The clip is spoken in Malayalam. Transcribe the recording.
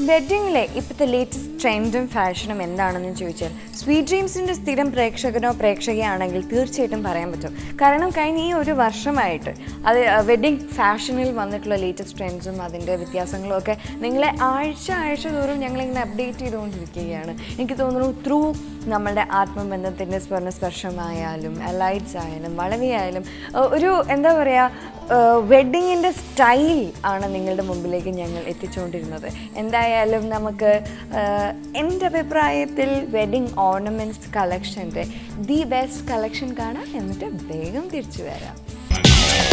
വെഡ്ഡിങ്ങിലെ ഇപ്പോഴത്തെ ലേറ്റസ്റ്റ് ട്രെൻഡും ഫാഷനും എന്താണെന്ന് ചോദിച്ചാൽ സ്വീറ്റ് ഡ്രീംസിൻ്റെ സ്ഥിരം പ്രേക്ഷകനോ പ്രേക്ഷകയാണെങ്കിൽ തീർച്ചയായിട്ടും പറയാൻ പറ്റും കാരണം കഴിഞ്ഞ ഈ ഒരു വർഷമായിട്ട് അത് വെഡ്ഡിങ് ഫാഷനിൽ വന്നിട്ടുള്ള ലേറ്റസ്റ്റ് ട്രെൻഡ്സും അതിൻ്റെ വ്യത്യാസങ്ങളും ഒക്കെ നിങ്ങളെ ആഴ്ച ആഴ്ച തോറും ഞങ്ങളിങ്ങനെ അപ്ഡേറ്റ് ചെയ്തുകൊണ്ടിരിക്കുകയാണ് എനിക്ക് തോന്നുന്നു ത്രൂ നമ്മളുടെ ആത്മബന്ധത്തിൻ്റെ സ്വർണ്ണസ്പർശമായാലും അലൈറ്റ്സ് ആയാലും വളവിയായാലും ഏഹ് ഒരു എന്താ പറയുക വെഡ്ഡിങ്ങിൻ്റെ സ്റ്റൈൽ ആണ് നിങ്ങളുടെ മുമ്പിലേക്ക് ഞങ്ങൾ എത്തിച്ചുകൊണ്ടിരുന്നത് എന്തായാലും നമുക്ക് ഏഹ്, എൻ്റെ അഭിപ്രായത്തിൽ വെഡ്ഡിങ് ഓർണമെൻറ്റ്സ് കളക്ഷൻ്റെ ദി ബെസ്റ്റ് കളക്ഷൻ കാണാം എന്നിട്ട് വേഗം തിരിച്ചു വരാം